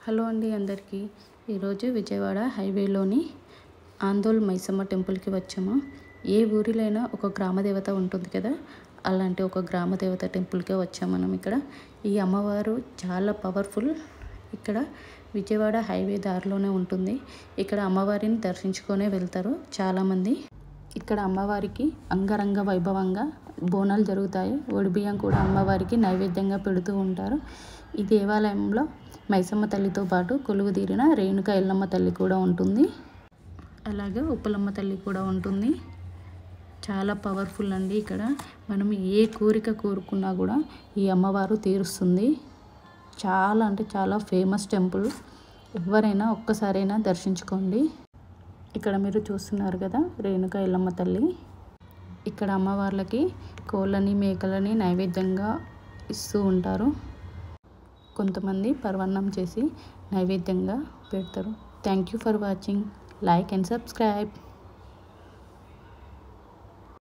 hello అండి అందరికీ ఈరోజు విజయవాడ హైవేలోని ఆందోల్ మైసమ్మ టెంపుల్కి వచ్చాము ఏ ఊరిలైనా ఒక గ్రామ దేవత ఉంటుంది కదా అలాంటి ఒక గ్రామ దేవత టెంపుల్కే వచ్చాము మనం ఇక్కడ ఈ అమ్మవారు చాలా పవర్ఫుల్ ఇక్కడ విజయవాడ హైవే దారిలోనే ఉంటుంది ఇక్కడ అమ్మవారిని దర్శించుకొనే వెళ్తారు చాలామంది ఇక్కడ అమ్మవారికి అంగరంగ వైభవంగా బోనాలు జరుగుతాయి ఒడిబియ్యం కూడా అమ్మవారికి నైవేద్యంగా పెడుతూ ఉంటారు ఈ దేవాలయంలో మైసమ్మ తల్లితో పాటు కొలువు తీరిన రేణుక ఎల్లమ్మ తల్లి కూడా ఉంటుంది అలాగే ఉప్పలమ్మ తల్లి కూడా ఉంటుంది చాలా పవర్ఫుల్ అండి ఇక్కడ మనం ఏ కోరిక కోరుకున్నా కూడా ఈ అమ్మవారు తీరుస్తుంది చాలా అంటే చాలా ఫేమస్ టెంపుల్ ఎవరైనా ఒక్కసారైనా దర్శించుకోండి ఇక్కడ మీరు చూస్తున్నారు కదా రేణుక ఎల్లమ్మ తల్లి ఇక్కడ అమ్మవార్లకి కోళ్ళని మేకలని నైవేద్యంగా ఇస్తూ ఉంటారు కొంతమంది పర్వన్నం చేసి నైవేద్యంగా పెడతారు thank you for watching like and subscribe